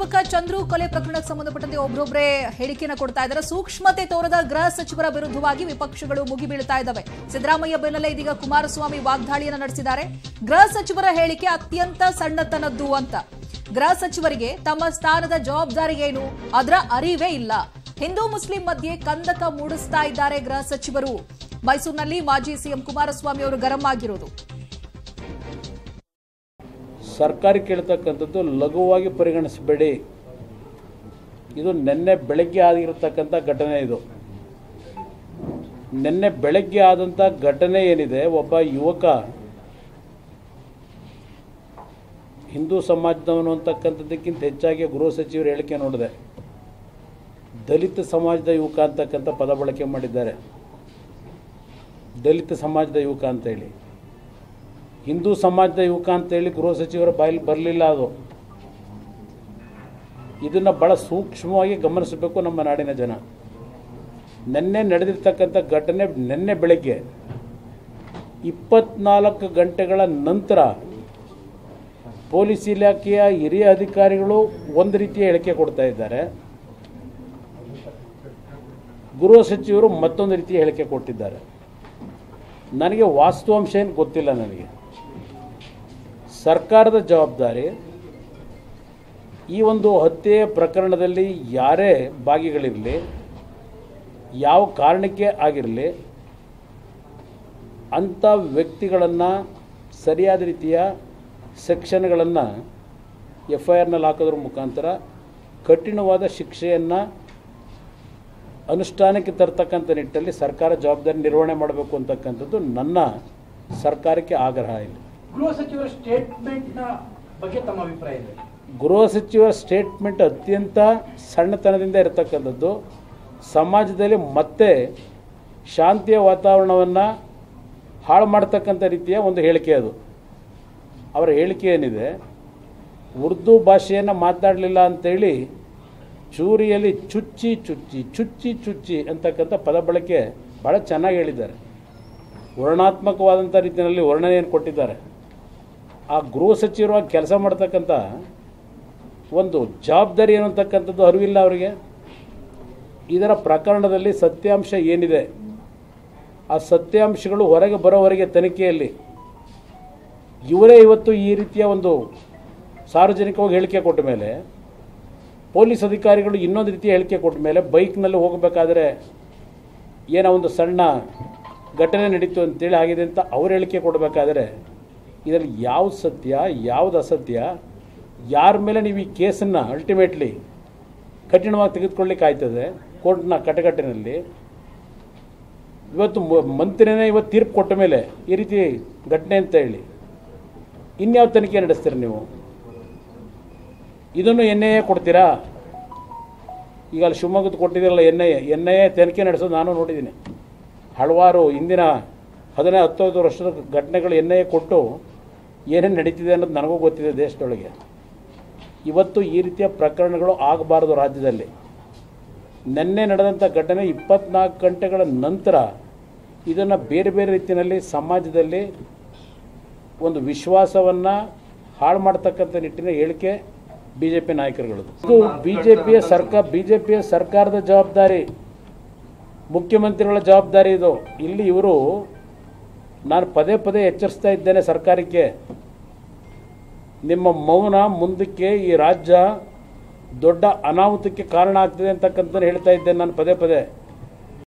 ಯುವಕ ಚಂದ್ರು ಕೊಲೆ ಪ್ರಕರಣಕ್ಕೆ ಸಂಬಂಧಪಟ್ಟಂತೆ ಒಬ್ಬರೊಬ್ಬರೇ ಹೇಳಿಕೆಯನ್ನು ಕೊಡ್ತಾ ಇದ್ದಾರೆ ಸೂಕ್ಷ್ಮತೆ ತೋರದ ಗೃಹ ಸಚಿವರ ವಿರುದ್ಧವಾಗಿ ವಿಪಕ್ಷಗಳು ಮುಗಿಬೀಳ್ತಾ ಇದ್ದಾವೆ ಸಿದ್ದರಾಮಯ್ಯ ಬೆನ್ನಲ್ಲೇ ಇದೀಗ ಕುಮಾರಸ್ವಾಮಿ ವಾಗ್ದಾಳಿಯನ್ನು ನಡೆಸಿದ್ದಾರೆ ಗೃಹ ಸಚಿವರ ಹೇಳಿಕೆ ಅತ್ಯಂತ ಸಣ್ಣತನದ್ದು ಅಂತ ಗೃಹ ಸಚಿವರಿಗೆ ತಮ್ಮ ಸ್ಥಾನದ ಜವಾಬ್ದಾರಿ ಏನು ಅದರ ಅರಿವೇ ಇಲ್ಲ ಹಿಂದೂ ಮುಸ್ಲಿಂ ಮಧ್ಯೆ ಕಂದಕ ಮೂಡಿಸ್ತಾ ಇದ್ದಾರೆ ಗೃಹ ಸಚಿವರು ಮೈಸೂರಿನಲ್ಲಿ ಮಾಜಿ ಸಿಎಂ ಕುಮಾರಸ್ವಾಮಿ ಅವರು ಗರಂ ಆಗಿರೋದು ಸರ್ಕಾರ ಕೇಳ್ತಕ್ಕಂಥದ್ದು ಲಘುವಾಗಿ ಪರಿಗಣಿಸಬೇಡಿ ಇದು ನಿನ್ನೆ ಬೆಳಗ್ಗೆ ಆಗಿರತಕ್ಕಂಥ ಘಟನೆ ಇದು ನಿನ್ನೆ ಬೆಳಗ್ಗೆ ಆದಂಥ ಘಟನೆ ಏನಿದೆ ಒಬ್ಬ ಯುವಕ ಹಿಂದೂ ಸಮಾಜದವನು ಅಂತಕ್ಕಂಥದ್ದಕ್ಕಿಂತ ಹೆಚ್ಚಾಗಿ ಗೃಹ ಸಚಿವರು ಹೇಳಿಕೆ ನೋಡಿದೆ ದಲಿತ ಸಮಾಜದ ಯುವಕ ಅಂತಕ್ಕಂಥ ಪದ ಬಳಕೆ ಮಾಡಿದ್ದಾರೆ ದಲಿತ ಸಮಾಜದ ಯುವಕ ಅಂತೇಳಿ ಹಿಂದೂ ಸಮಾಜದ ಯುವಕ ಅಂತೇಳಿ ಗೃಹ ಸಚಿವರ ಬಾಯಲ್ಲಿ ಬರಲಿಲ್ಲ ಅದು ಇದನ್ನು ಭಾಳ ಸೂಕ್ಷ್ಮವಾಗಿ ಗಮನಿಸಬೇಕು ನಮ್ಮ ನಾಡಿನ ಜನ ನಿನ್ನೆ ನಡೆದಿರ್ತಕ್ಕಂಥ ಘಟನೆ ನಿನ್ನೆ ಬೆಳಗ್ಗೆ ಇಪ್ಪತ್ನಾಲ್ಕು ಗಂಟೆಗಳ ನಂತರ ಪೊಲೀಸ್ ಇಲಾಖೆಯ ಹಿರಿಯ ಅಧಿಕಾರಿಗಳು ಒಂದು ರೀತಿಯ ಹೇಳಿಕೆ ಕೊಡ್ತಾ ಇದ್ದಾರೆ ಗೃಹ ಸಚಿವರು ಮತ್ತೊಂದು ರೀತಿಯ ಹೇಳಿಕೆ ಕೊಟ್ಟಿದ್ದಾರೆ ನನಗೆ ವಾಸ್ತವಾಂಶ ಏನು ಗೊತ್ತಿಲ್ಲ ನನಗೆ ಸರ್ಕಾರದ ಜವಾಬ್ದಾರಿ ಈ ಒಂದು ಹತ್ಯೆ ಪ್ರಕರಣದಲ್ಲಿ ಯಾರೇ ಭಾಗಿಗಳಿರಲಿ ಯಾವ ಕಾರಣಕ್ಕೆ ಆಗಿರಲಿ ಅಂಥ ವ್ಯಕ್ತಿಗಳನ್ನು ಸರಿಯಾದ ರೀತಿಯ ಸೆಕ್ಷನ್ಗಳನ್ನು ಎಫ್ ಐ ಆರ್ನಲ್ಲಿ ಹಾಕೋದ್ರ ಮುಖಾಂತರ ಕಠಿಣವಾದ ಶಿಕ್ಷೆಯನ್ನು ಅನುಷ್ಠಾನಕ್ಕೆ ತರ್ತಕ್ಕಂಥ ನಿಟ್ಟಲ್ಲಿ ಸರ್ಕಾರ ಜವಾಬ್ದಾರಿ ನಿರ್ವಹಣೆ ಮಾಡಬೇಕು ಅಂತಕ್ಕಂಥದ್ದು ನನ್ನ ಸರ್ಕಾರಕ್ಕೆ ಆಗ್ರಹ ಇಲ್ಲಿ ಗೃಹ ಸಚಿವರ ಸ್ಟೇಟ್ಮೆಂಟ್ನ ಬಗ್ಗೆ ತಮ್ಮ ಅಭಿಪ್ರಾಯ ಇದೆ ಗೃಹ ಸಚಿವರ ಸ್ಟೇಟ್ಮೆಂಟ್ ಅತ್ಯಂತ ಸಣ್ಣತನದಿಂದ ಇರತಕ್ಕಂಥದ್ದು ಸಮಾಜದಲ್ಲಿ ಮತ್ತೆ ಶಾಂತಿಯ ವಾತಾವರಣವನ್ನು ಹಾಳು ಮಾಡ್ತಕ್ಕಂಥ ರೀತಿಯ ಒಂದು ಹೇಳಿಕೆ ಅದು ಅವರ ಹೇಳಿಕೆ ಏನಿದೆ ಉರ್ದು ಭಾಷೆಯನ್ನು ಮಾತಾಡಲಿಲ್ಲ ಅಂತೇಳಿ ಚೂರಿಯಲ್ಲಿ ಚುಚ್ಚಿ ಚುಚ್ಚಿ ಚುಚ್ಚಿ ಚುಚ್ಚಿ ಅಂತಕ್ಕಂಥ ಪದ ಬಳಕೆ ಭಾಳ ಚೆನ್ನಾಗಿ ಹೇಳಿದ್ದಾರೆ ವರ್ಣಾತ್ಮಕವಾದಂಥ ರೀತಿಯಲ್ಲಿ ವರ್ಣನೆಯನ್ನು ಕೊಟ್ಟಿದ್ದಾರೆ ಆ ಗೃಹ ಸಚಿವರಾಗಿ ಕೆಲಸ ಮಾಡ್ತಕ್ಕಂಥ ಒಂದು ಜವಾಬ್ದಾರಿ ಏನು ಅಂತಕ್ಕಂಥದ್ದು ಅರಿವಿಲ್ಲ ಅವರಿಗೆ ಇದರ ಪ್ರಕರಣದಲ್ಲಿ ಸತ್ಯಾಂಶ ಏನಿದೆ ಆ ಸತ್ಯಾಂಶಗಳು ಹೊರಗೆ ಬರೋವರೆಗೆ ತನಿಖೆಯಲ್ಲಿ ಇವರೇ ಇವತ್ತು ಈ ರೀತಿಯ ಒಂದು ಸಾರ್ವಜನಿಕವಾಗಿ ಹೇಳಿಕೆ ಕೊಟ್ಟ ಮೇಲೆ ಪೊಲೀಸ್ ಅಧಿಕಾರಿಗಳು ಇನ್ನೊಂದು ರೀತಿಯ ಹೇಳಿಕೆ ಕೊಟ್ಟ ಮೇಲೆ ಬೈಕ್ನಲ್ಲಿ ಹೋಗಬೇಕಾದ್ರೆ ಏನೋ ಒಂದು ಸಣ್ಣ ಘಟನೆ ನಡೀತು ಅಂತೇಳಿ ಆಗಿದೆ ಅಂತ ಅವ್ರು ಹೇಳಿಕೆ ಕೊಡಬೇಕಾದ್ರೆ ಇದರಲ್ಲಿ ಯಾವ್ದು ಸತ್ಯ ಯಾವ್ದು ಅಸತ್ಯ ಯಾರ ಮೇಲೆ ನೀವು ಈ ಕೇಸನ್ನು ಅಲ್ಟಿಮೇಟ್ಲಿ ಕಠಿಣವಾಗಿ ತೆಗೆದುಕೊಳ್ಳಿಕ್ಕೆ ಆಯ್ತದೆ ಕೋರ್ಟ್ನ ಕಟಕಟ್ಟಿನಲ್ಲಿ ಇವತ್ತು ಮ- ಮಂತ್ರಿನೇ ಇವತ್ತು ತೀರ್ಪು ಕೊಟ್ಟ ಮೇಲೆ ಈ ರೀತಿ ಘಟನೆ ಅಂತ ಹೇಳಿ ಇನ್ಯಾವ ತನಿಖೆ ನಡೆಸ್ತೀರಿ ನೀವು ಇದನ್ನು ಎನ್ ಐ ಎ ಕೊಡ್ತೀರಾ ಈಗ ಅಲ್ಲಿ ಶಿವಮೊಗ್ಗದ ಕೊಟ್ಟಿದ್ದೀರಲ್ಲ N I A N I A ತನಿಖೆ ನಡೆಸೋದು ನಾನು ನೋಡಿದ್ದೀನಿ ಹಲವಾರು ಇಂದಿನ ಹದಿನೈದು ಹತ್ತೊಂಬತ್ತು ವರ್ಷದ ಘಟನೆಗಳು ಎನ್ ಐ ಎ ಕೊಟ್ಟು ಏನೇನು ನಡೀತಿದೆ ಅನ್ನೋದು ನನಗೂ ಗೊತ್ತಿದೆ ದೇಶದೊಳಗೆ ಇವತ್ತು ಈ ರೀತಿಯ ಪ್ರಕರಣಗಳು ಆಗಬಾರದು ರಾಜ್ಯದಲ್ಲಿ ನಿನ್ನೆ ನಡೆದಂಥ ಘಟನೆ ಇಪ್ಪತ್ನಾಲ್ಕು ಗಂಟೆಗಳ ನಂತರ ಇದನ್ನು ಬೇರೆ ಬೇರೆ ರೀತಿಯಲ್ಲಿ ಸಮಾಜದಲ್ಲಿ ಒಂದು ವಿಶ್ವಾಸವನ್ನು ಹಾಳು ಮಾಡ್ತಕ್ಕಂಥ ನಿಟ್ಟಿನ ಹೇಳಿಕೆ ಬಿ ಜೆ ಪಿ ನಾಯಕರುಗಳದು ಇದು ಬಿ ಜೆ ಪಿಯ ಸರ್ಕಾರ ಬಿ ಜೆ ಪಿಯ ಸರ್ಕಾರದ ಜವಾಬ್ದಾರಿ ಮುಖ್ಯಮಂತ್ರಿಗಳ ಜವಾಬ್ದಾರಿ ಇದು ಇಲ್ಲಿ ಇವರು ನಾನು ಪದೇ ಪದೇ ಎಚ್ಚರಿಸ್ತಾ ಇದ್ದೇನೆ ಸರ್ಕಾರಕ್ಕೆ ನಿಮ್ಮ ಮೌನ ಮುಂದಕ್ಕೆ ಈ ರಾಜ್ಯ ದೊಡ್ಡ ಅನಾಹುತಕ್ಕೆ ಕಾರಣ ಆಗ್ತದೆ ಅಂತಕ್ಕಂಥ ಹೇಳ್ತಾ ಇದ್ದೇನೆ ನಾನು ಪದೇ ಪದೇ